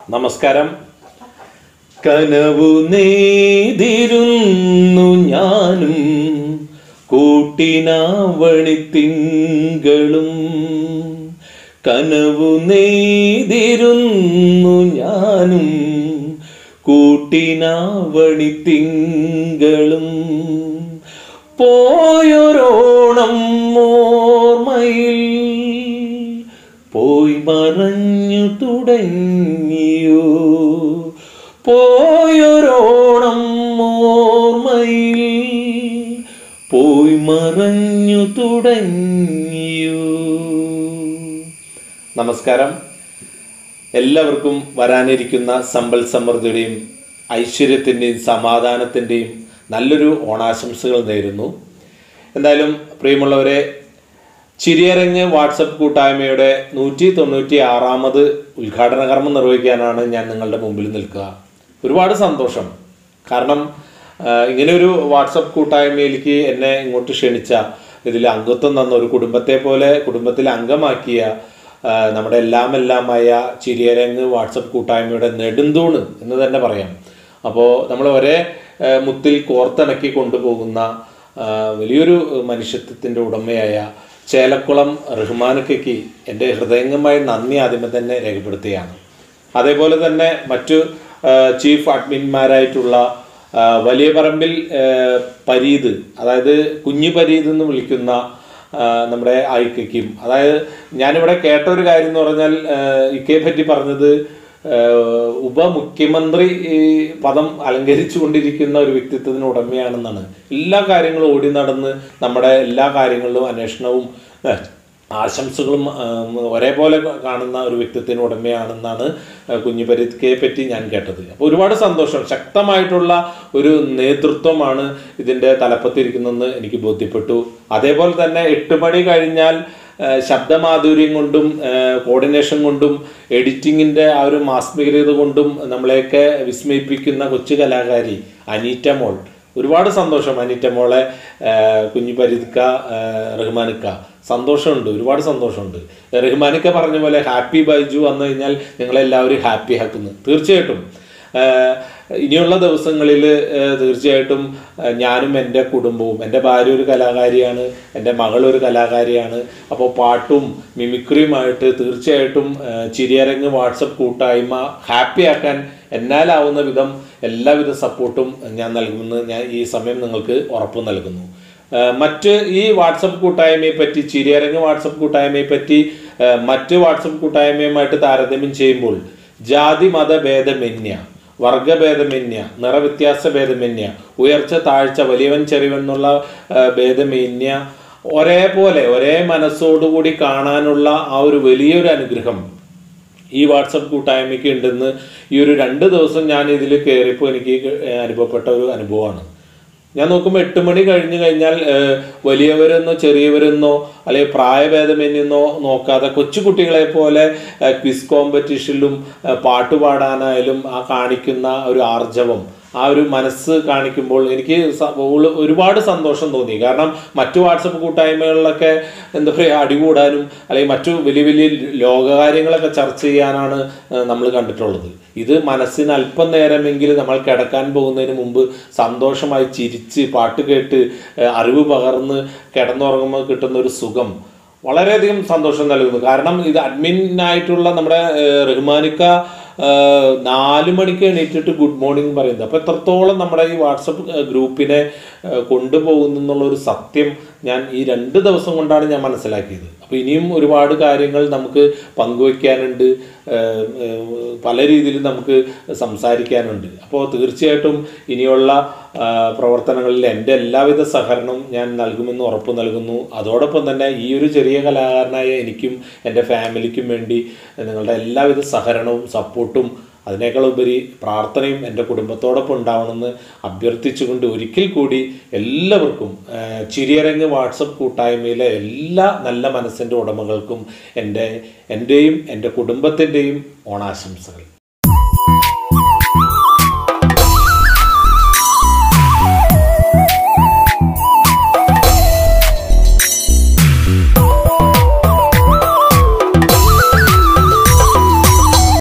നമസ്കാരം കനവു നെയ്തിരുന്നു ഞാനും കൂട്ടിനാവണിത്തിങ്കളും കനവു നെയ്തിരുന്നു ഞാനും കൂട്ടിനാവണിത്തിങ്കളും പോയൊരോണം ഓർമ്മയിൽ പോയി മറഞ്ഞു തുടങ്ങിയോ പോയൊരോണം ഓർമ്മയിൽ പോയി മറഞ്ഞു തുടങ്ങിയോ നമസ്കാരം എല്ലാവർക്കും വരാനിരിക്കുന്ന സമ്പൽ സമൃദ്ധിയുടെയും ഐശ്വര്യത്തിൻ്റെയും സമാധാനത്തിൻ്റെയും നല്ലൊരു ഓണാശംസകൾ നേരുന്നു എന്തായാലും പ്രിയമുള്ളവരെ ചിരിയരങ്ങ് വാട്സപ്പ് കൂട്ടായ്മയുടെ നൂറ്റി തൊണ്ണൂറ്റി ആറാമത് ഉദ്ഘാടന കർമ്മം നിർവഹിക്കാനാണ് ഞാൻ നിങ്ങളുടെ മുമ്പിൽ നിൽക്കുക ഒരുപാട് സന്തോഷം കാരണം ആ, ഇങ്ങനെ ഒരു വാട്സപ്പ് കൂട്ടായ്മയിലേക്ക് എന്നെ ഇങ്ങോട്ട് ക്ഷണിച്ച ഇതിൽ അംഗത്വം തന്ന ഒരു കുടുംബത്തെ പോലെ കുടുംബത്തിൽ അംഗമാക്കിയ ആ, നമ്മുടെ എല്ലാം എല്ലാമായ ചിരിയരങ്ങ് വാട്സപ്പ് കൂട്ടായ്മയുടെ നെടുന്തൂണ് എന്ന് തന്നെ പറയാം അപ്പോൾ നമ്മൾ ഒരേ ആ, മുത്തിൽ കോർത്തിണക്കി കൊണ്ടുപോകുന്ന ആ, വലിയൊരു മനുഷ്യത്വത്തിൻ്റെ ഉടമയായ ചേലക്കുളം റഹ്മാനക്കയ്ക്ക് എൻ്റെ ഹൃദയംഗമായ നന്ദി ആദ്യമേ തന്നെ രേഖപ്പെടുത്തുകയാണ് അതേപോലെ തന്നെ മറ്റു ആ, ചീഫ് അഡ്മിന്മാരായിട്ടുള്ള ആ, വലിയ പറമ്പിൽ ആ, പരീത് അതായത് കുഞ്ഞു പരീത് എന്ന് വിളിക്കുന്ന ആ, നമ്മുടെ ഐക്കയ്ക്കും അതായത് ഞാനിവിടെ കേട്ട ഒരു കാര്യം എന്ന് പറഞ്ഞാൽ ആ, ഇക്കയെ പറ്റി പറഞ്ഞത് ആ, ഉപമുഖ്യമന്ത്രി ഈ പദം അലങ്കരിച്ചു കൊണ്ടിരിക്കുന്ന ഒരു വ്യക്തിത്വത്തിന് ഉടമയാണെന്നാണ് എല്ലാ കാര്യങ്ങളും ഓടി നടന്ന് നമ്മുടെ എല്ലാ കാര്യങ്ങളിലും അന്വേഷണവും ആ, ആശംസകളും ആ, ഒരേപോലെ കാണുന്ന ഒരു വ്യക്തിത്വത്തിന് ഉടമയാണെന്നാണ് കുഞ്ഞു പരിക്കയെ പറ്റി ഞാൻ കേട്ടത് അപ്പോൾ ഒരുപാട് സന്തോഷം ശക്തമായിട്ടുള്ള ഒരു നേതൃത്വമാണ് ഇതിൻ്റെ തലപ്പത്തിരിക്കുന്നതെന്ന് എനിക്ക് ബോധ്യപ്പെട്ടു അതേപോലെ തന്നെ എട്ട് മണി കഴിഞ്ഞാൽ ആ, ശബ്ദമാധുര്യം കൊണ്ടും ആ, കോർഡിനേഷൻ കൊണ്ടും എഡിറ്റിങ്ങിൻ്റെ ആ ഒരു മാസ്മികത കൊണ്ടും നമ്മളെയൊക്കെ വിസ്മയിപ്പിക്കുന്ന കൊച്ചു കലാകാരി അനീറ്റ മോൾ ഒരുപാട് സന്തോഷം അനീറ്റ മോളെ ആ, കുഞ്ഞു പരിദ്ക്ക റഹ്മാനിക്ക സന്തോഷമുണ്ട് ഒരുപാട് സന്തോഷമുണ്ട് റഹ്മാനിക്ക പറഞ്ഞ പോലെ ഹാപ്പി ബൈജു വന്നു കഴിഞ്ഞാൽ നിങ്ങളെല്ലാവരും ഹാപ്പി ആക്കുന്നു തീർച്ചയായിട്ടും ആ, ഇനിയുള്ള ദിവസങ്ങളിൽ തീർച്ചയായിട്ടും ആ, ഞാനും എൻ്റെ കുടുംബവും എൻ്റെ ഭാര്യ ഒരു കലാകാരിയാണ് എൻ്റെ മകൾ ഒരു കലാകാരിയാണ് അപ്പോൾ പാട്ടും മിമിക്രിയുമായിട്ട് തീർച്ചയായിട്ടും ആ, ചിരിയരങ്ങ് വാട്സപ്പ് കൂട്ടായ്മ ഹാപ്പി ആക്കാൻ എന്നാലാവുന്ന വിധം എല്ലാവിധ സപ്പോർട്ടും ഞാൻ നൽകുമെന്ന് ഞാൻ ഈ സമയം നിങ്ങൾക്ക് ഉറപ്പ് നൽകുന്നു ആ, മറ്റ് ഈ വാട്സപ്പ് കൂട്ടായ്മയെ പറ്റി ചിരിയരങ്ങ് വാട്സപ്പ് കൂട്ടായ്മയെ പറ്റി ആ, മറ്റ് വാട്സപ്പ് കൂട്ടായ്മയുമായിട്ട് താരതമ്യം ചെയ്യുമ്പോൾ ജാതി മത ഭേദമന്യ വർഗഭേദമന്യ നിറവ്യത്യാസ ഭേദമന്യ ഉയർച്ച താഴ്ച വലിയവൻ ചെറിയവൻ എന്നുള്ള ആ, ഭേദമന്യ ഒരേപോലെ ഒരേ മനസ്സോടുകൂടി കാണാനുള്ള ആ ഒരു വലിയൊരു അനുഗ്രഹം ഈ വാട്സപ്പ് കൂട്ടായ്മയ്ക്ക് ഉണ്ടെന്ന് ഈ ഒരു രണ്ട് ദിവസം ഞാൻ ഇതിൽ കയറിയപ്പോൾ എനിക്ക് ഏഹ് അനുഭവപ്പെട്ട ഒരു അനുഭവമാണ് ഞാൻ നോക്കുമ്പോൾ എട്ട് മണി കഴിഞ്ഞു കഴിഞ്ഞാൽ ഏഹ് വലിയവരെന്നോ ചെറിയവരെന്നോ അല്ലെങ്കിൽ പ്രായഭേദമെന്നോ നോക്കാതെ കൊച്ചുകുട്ടികളെ പോലെ ക്വിസ് കോമ്പറ്റീഷനിലും ഏഹ് പാട്ട് പാടാനായാലും ആ കാണിക്കുന്ന ഒരു ആർജവം ആ ഒരു മനസ്സ് കാണിക്കുമ്പോൾ എനിക്ക് സ- ഉള്ള- ഒരുപാട് സന്തോഷം തോന്നി കാരണം മറ്റു വാട്സപ്പ് കൂട്ടായ്മകളിലൊക്കെ എന്താ പറയുക അടികൂടാനും അല്ലെങ്കിൽ മറ്റു വലിയ വലിയ ലോകകാര്യങ്ങളൊക്കെ ചർച്ച ചെയ്യാനാണ് നമ്മൾ കണ്ടിട്ടുള്ളത് ഇത് മനസ്സിന് അല്പം നേരമെങ്കിലും നമ്മൾ കിടക്കാൻ പോകുന്നതിന് മുമ്പ് സന്തോഷമായി ചിരിച്ച് പാട്ട് കേട്ട് ഏഹ് അറിവ് പകർന്ന് കിടന്നുറങ്ങുമ്പോൾ കിട്ടുന്ന ഒരു സുഖം വളരെയധികം സന്തോഷം നൽകുന്നു കാരണം ഇത് അഡ്മിനായിട്ടുള്ള നമ്മുടെ ഏഹ് റഹ്മാനിക്ക ഏഹ് നാല് മണിക്ക് എണീറ്റിട്ട് ഗുഡ് മോർണിംഗ് പറയുന്നത് അപ്പോൾ എത്രത്തോളം നമ്മുടെ ഈ വാട്സപ്പ് ഏഹ് ഗ്രൂപ്പിനെ ഏഹ് കൊണ്ടുപോകുന്നു എന്നുള്ള ഒരു സത്യം ഞാൻ ഈ രണ്ട് ദിവസം കൊണ്ടാണ് ഞാൻ മനസ്സിലാക്കിയത് അപ്പോൾ ഇനിയും ഒരുപാട് കാര്യങ്ങൾ നമുക്ക് പങ്കുവയ്ക്കാനുണ്ട് ഏഹ് ഏഹ് പല രീതിയിൽ നമുക്ക് സംസാരിക്കാനുണ്ട് അപ്പോൾ തീർച്ചയായിട്ടും ഇനിയുള്ള ആ, പ്രവർത്തനങ്ങളിൽ എൻ്റെ എല്ലാവിധ സഹകരണവും ഞാൻ നൽകുമെന്ന് ഉറപ്പ് നൽകുന്നു അതോടൊപ്പം തന്നെ ഈ ഒരു ചെറിയ കലാകാരനായ എനിക്കും എൻ്റെ ഫാമിലിക്കും വേണ്ടി നിങ്ങളുടെ എല്ലാവിധ സഹകരണവും സപ്പോർട്ടും അതിനേക്കാൾ ഉപരി പ്രാർത്ഥനയും എൻ്റെ കുടുംബത്തോടൊപ്പം ഉണ്ടാവണമെന്ന് അഭ്യർത്ഥിച്ചുകൊണ്ട് ഒരിക്കൽ കൂടി എല്ലാവർക്കും ആ, ചിരിയരങ്ങ് വാട്സപ്പ് കൂട്ടായ്മയിലെ എല്ലാ നല്ല മനസ്സിൻ്റെ ഉടമകൾക്കും എൻ്റെ എൻ്റെയും എൻ്റെ കുടുംബത്തിൻ്റെയും ഓണാശംസകൾ